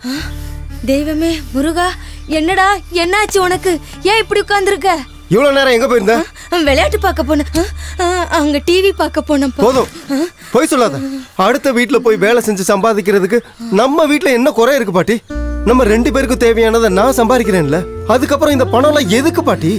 தெய்வமே முருகா என்னடா என்னாச்சு உனக்கு ஏன் இப்படி உட்கார்ந்திருக்க இவ்வளவு நேரம் எங்க போயிருந்த விளையாட்டு பார்க்க போனேன் ஆ, ஆ, அங்க டிவி பார்க்க போனேன்ப்பா போதும் போய் சொல்லாத அடுத்த வீட்ல போய் வேலை செஞ்சு சம்பாதிக்கிறதுக்கு நம்ம வீட்ல என்ன குறை இருக்கு பாட்டி நம்ம ரெண்டு பேருக்கும் தேவையானதை நான் சம்பாதிக்கிறேன்ல அதுக்கப்புறம் இந்த பணம்லாம் எதுக்கு பாட்டி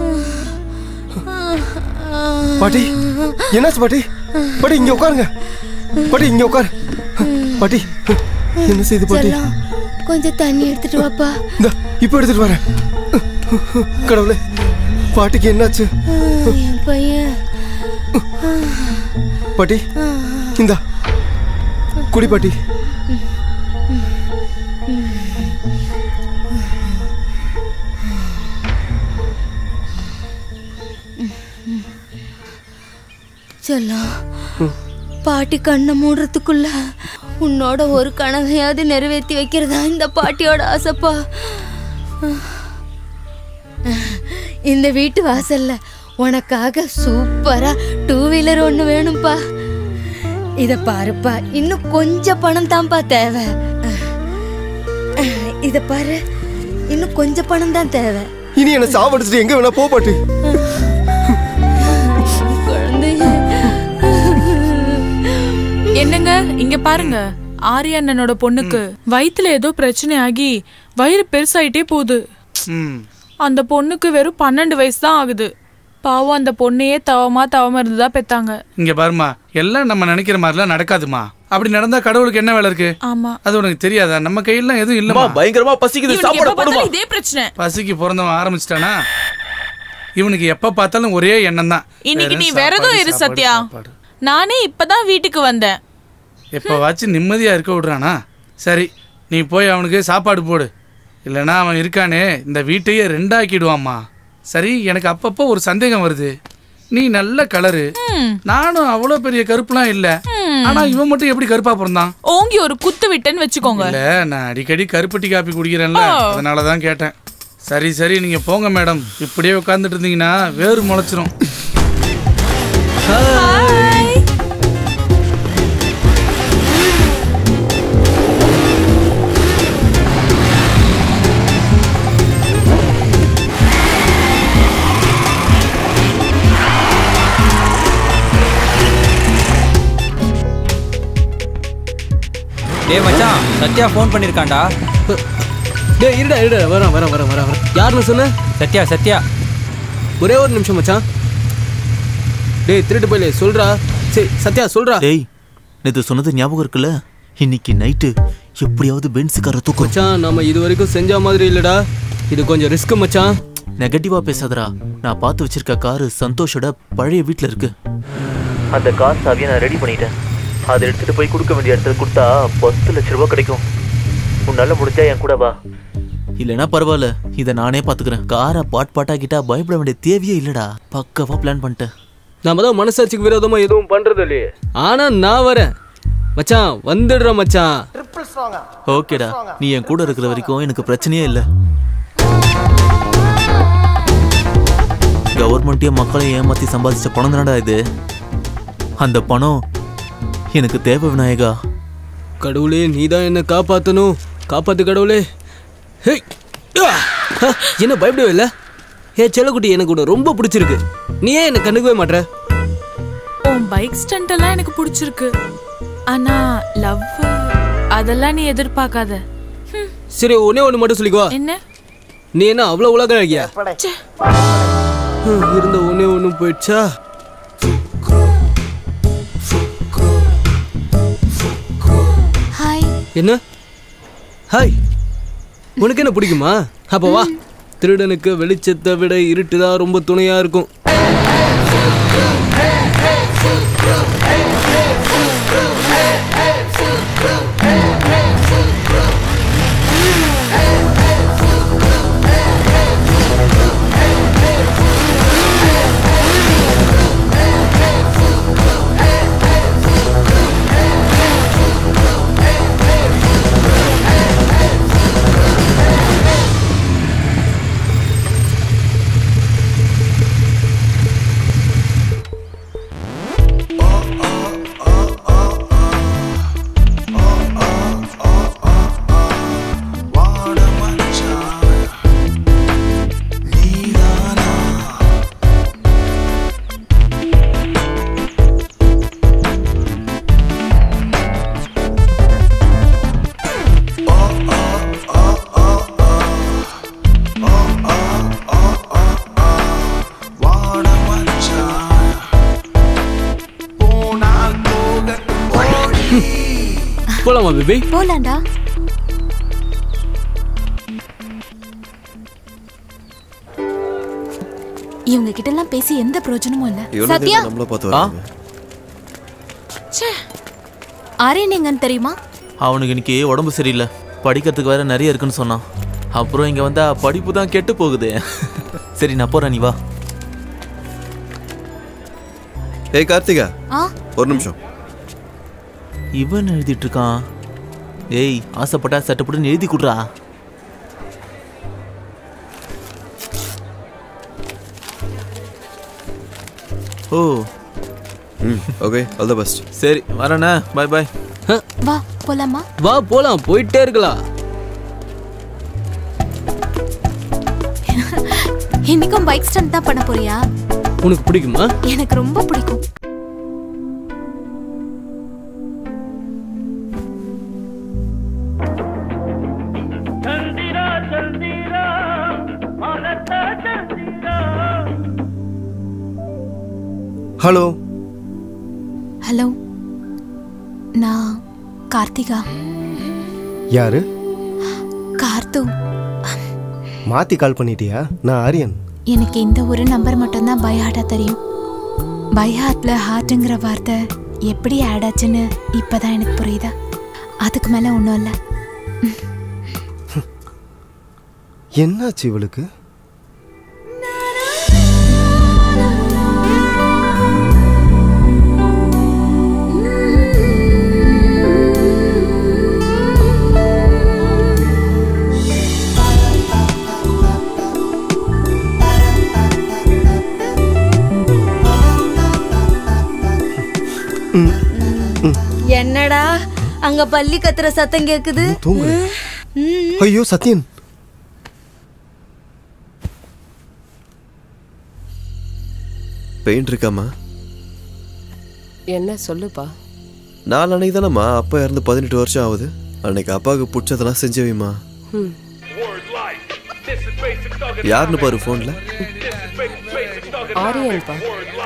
பாட்டி என்னாச்சு பாட்டி பாட்டி இங்க உட்காருங்க பாட்டி இங்க உட்காரு பாட்டி என்ன செய்து பாட்டி செல்லம், கொஞ்சம் தண்ணி எடுத்துட்டு வாப்பா இந்த இப்ப எடுத்துட்டு வரேன் கடவுளே பாட்டிக்கு என்னாச்சு ஆ, என் பையன் பாட்டி இந்தா குடி பாட்டி செல்லம் பாட்டி கண்ணை மூடுறதுக்குள்ள உன்னோட ஒரு கனவையாவது நிறைவேற்றி வைக்கிறதா இந்த பாட்டியோட ஆசைப்பா இந்த வீட்டு வாசல்ல உனக்காக சூப்பரா டூ வீலர் ஒன்று வேணும்ப்பா இத பாருப்பா இன்னும் கொஞ்சம் பணம் தான்ப்பா தேவை இத பாரு இன்னும் கொஞ்சம் பணம் தான் தேவை இனி என்ன சாவடிச்சிட்டு எங்க வேணா போ பாட்டி குழந்தைய என்னங்க இங்க பாருங்க ஆரிய அண்ணனோட பொண்ணுக்கு வயித்துல ஏதோ பிரச்சனை ஆகி வயிறு பெருசாயிட்டே போகுது ம் அந்த பொண்ணுக்கு வெறும் பன்னெண்டு வயசு தான் ஆகுது பாவம் அந்த பொண்ணையே தவமா தவமா இருந்துதான் பெத்தாங்க இங்க பாருமா எல்லாம் நம்ம நினைக்கிற மாதிரிலாம் நடக்காதுமா அப்படி நடந்தா கடவுளுக்கு என்ன வேலை இருக்கு ஆமா அது உனக்கு தெரியாதா நம்ம கையில எதுவும் அம்மா இல்லமா பயங்கரமா பசிக்குது இவனுக்கு சாப்பாடு எப்ப போடுமா பார்த்தாலும் இதே பிரச்சனை பசிக்கு பிறந்தவன் ஆரம்பிச்சிட்டானா இவனுக்கு எப்ப பார்த்தாலும் ஒரே எண்ணம் தான் இன்னைக்கு நீ விரதம் இரு சத்யா நானே இப்பதான் வீட்டுக்கு வந்தேன் எப்பவாச்சும் நிம்மதியா இருக்க விடுறானா சரி நீ போய் அவனுக்கு சாப்பாடு போடு இல்லைன்னா அவன் இருக்கானே இந்த வீட்டையே ரெண்டாக்கிடுவாம்மா சரி எனக்கு அப்பப்போ ஒரு சந்தேகம் வருது நீ நல்ல கலரு நானும் அவ்வளோ பெரிய கருப்புலாம் இல்ல ஆனா இவன் மட்டும் எப்படி கருப்பா பிறந்தான் ஓங்கி ஒரு குத்து விட்டேன்னு வச்சுக்கோங்க இல்ல நான் அடிக்கடி கருப்பட்டி காப்பி குடிக்கிறேன்ல அதனால தான் கேட்டேன் சரி சரி நீங்க போங்க மேடம் இப்படியே உட்காந்துட்டு இருந்தீங்கன்னா வேறு முளைச்சிரும் டேய் மச்சான் சத்யா ஃபோன் பண்ணிருக்கான்டா டேய் இருடா இருடா வரேன் வரேன் வரேன் வரேன் வரேன் யாருன்னு சொன்ன சத்யா சத்யா ஒரே ஒரு நிமிஷம் மச்சான் டேய் திருட்டு போயிலே சொல்றா சரி சத்யா சொல்றா டேய் நேத்து சொன்னது ஞாபகம் இருக்குல்ல இன்னைக்கு நைட்டு எப்படியாவது பென்ஸுக்கார தூக்கம் மச்சான் நம்ம இது வரைக்கும் செஞ்ச மாதிரி இல்லடா இது கொஞ்சம் ரிஸ்க் மச்சான் நெகட்டிவா பேசாதடா நான் பார்த்து வச்சிருக்க காரு சந்தோஷோட பழைய வீட்ல இருக்கு அந்த கார் சாவியை நான் ரெடி பண்ணிட்டேன் அதை எடுத்துட்டு போய் கொடுக்க வேண்டிய இடத்துல கொடுத்தா பத்து லட்ச ரூபாய் கிடைக்கும் உன்னால முடிஞ்சா என் கூட வா இல்லனா பரவாயில்ல இதை நானே பாத்துக்கிறேன் காரை பாட் பாட்டாக்கிட்டா பயப்பட வேண்டிய தேவையே இல்லடா பக்கவா பிளான் பண்ணிட்டேன் நாம தான் மனசாட்சிக்கு விரோதமா எதுவும் பண்றது இல்லையே ஆனா நான் வரேன் மச்சான் வந்துடுறேன் மச்சான் ஓகேடா நீ என் கூட இருக்கிற வரைக்கும் எனக்கு பிரச்சனையே இல்லை கவர்மெண்ட்டே மக்களை ஏமாத்தி சம்பாதிச்ச பணம் தானடா இது அந்த பணம் எனக்கு தேவை விநாயகா கடவுளே நீ தான் என்ன காப்பாத்தணும் காப்பாத்து கடவுளே ஹேய் ஆ! ஆ! என்ன பயப்படவே இல்ல ஏ செல்லக்குட்டி எனக்கு உன்னை ரொம்ப பிடிச்சிருக்கு நீ ஏன் என்ன கண்டுக்கவே மாட்ற உன் பைக் ஸ்டண்ட் எல்லாம் எனக்கு பிடிச்சிருக்கு ஆனா லவ் அதெல்லாம் நீ எதிர்பார்க்காத ஹம், சரி ஒன்னே ஒன்று மட்டும் சொல்லிக்குவா என்ன நீ என்ன அவ்வளோ உலக அழகியா ச்சே. ஹம், இருந்த ஒன்னே ஒன்றும் போயிடுச்சா ஹாய் என்ன ஹாய் உனக்கு என்ன பிடிக்குமா அப்ப வா திருடனுக்கு வெளிச்சத்தை விட இருட்டு தான் ரொம்ப துணையா இருக்கும் போலாமா பேபி போலாண்டா இவங்க கிட்ட எல்லாம் பேசி எந்த பிரயோஜனமும் இல்ல சத்யா நம்மள பார்த்து வராங்க ஆரியன் எங்கன்னு தெரியுமா அவனுக்கு இன்னைக்கு உடம்பு சரியில்லை படிக்கிறதுக்கு வேற நிறைய இருக்குன்னு சொன்னான் அப்புறம் இங்க வந்தா படிப்பு தான் கெட்டு போகுது சரி நான் போறேன் நீ வா ஏய் கார்த்திகா ஆ ஒரு நிமிஷம் இவன் எழுதிட்டு இருக்கான் ஏய் ஆசைப்பட்டா சட்டப்பட்டு எழுதி கொடுறா ஓ ம் ஓகே ஆல் தி பெஸ்ட் சரி வரேண்ணே பாய் பாய் வா போலாமா வா போலாம் போயிட்டே இருக்கலாம் இன்னைக்கும் பைக் ஸ்டண்ட் தான் பண்ண போறியா உனக்கு பிடிக்குமா எனக்கு ரொம்ப பிடிக்கும் ஹலோ ஹலோ நான் கார்த்திகா யாரு கார்த்து மாத்தி கால் பண்ணிட்டியா நான் ஆரியன் எனக்கு இந்த ஒரு நம்பர் மட்டும்தான் பை ஹார்ட்டா தெரியும் பை ஹார்ட்ல ஹார்ட்டுங்கிற வார்த்தை எப்படி ஆட் ஆச்சுன்னு இப்பதான் எனக்கு புரியுதா அதுக்கு மேல ஒன்றும் இல்லை என்னாச்சு இவளுக்கு என்னடா அங்க பள்ளி கத்துற சத்தம் கேக்குது தூங்குறேன் ம். ஐயோ சத்யன் பெயின் இருக்காமா என்ன சொல்லுப்பா நாலு தானேம்மா அப்பா இறந்து பதினெட்டு வருஷம் ஆகுது அன்னைக்கு அப்பாவுக்கு பிடிச்சதெல்லாம் செஞ்சு வைமா ம். யாருன்னு பாரு ஃபோன்ல ஆரியன்பா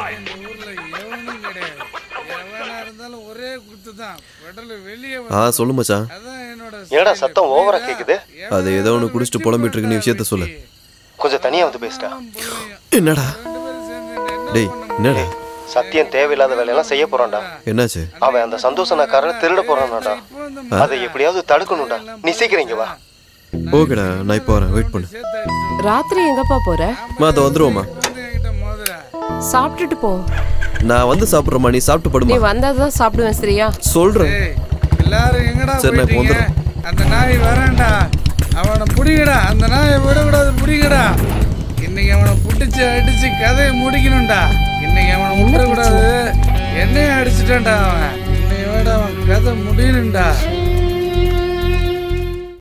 ஆ சொல்லு மச்சான் ஏடா சத்தம் ஓவரா கேக்குது அது ஏதோ ஒன்று குடிச்சிட்டு புலம்பிட்டு இருக்கு நீ விஷயத்த சொல்லு கொஞ்சம் தனியா வந்து பேசுடா என்னடா டேய் என்னடா சத்தியம் தேவையில்லாத வேலையெல்லாம் செய்ய போறான்டா என்னாச்சு அவன் அந்த சந்தோஷனாக்காரனை திருட போறான்டா அதை எப்படியாவது தடுக்கணும்டா நீ சீக்கிரம் இங்க வா ஓகேடா நான் இப்போ வரேன் வெயிட் பண்ணு ராத்திரி எங்கப்பா போற மா அதை வந்துருவோம்மா சாப்பிட்டுட்டு போ நான் வந்து சாப்பிட்றேம்மா நீ சாப்பிட்டு நீ படுமா வந்தாதான் சாப்பிடுவேன் சரியா சொல்றேன் எல்லாரும் எங்கடா சரி, நான் இப்போ போயிட்டீங்க அந்த நாய் வரான்டா அவனை பிடிங்கடா அந்த நாயை விடக்கூடாது பிடிங்கடா இன்னைக்கு அவனை புடிச்சு அடிச்சு கதையை முடிக்கணும்டா இன்னைக்கு அவனை விடக்கூடாது என்னையும் அடிச்சுட்டான்டா அவன் இன்னைக்கு விட அவன் கதை முடியணும்டா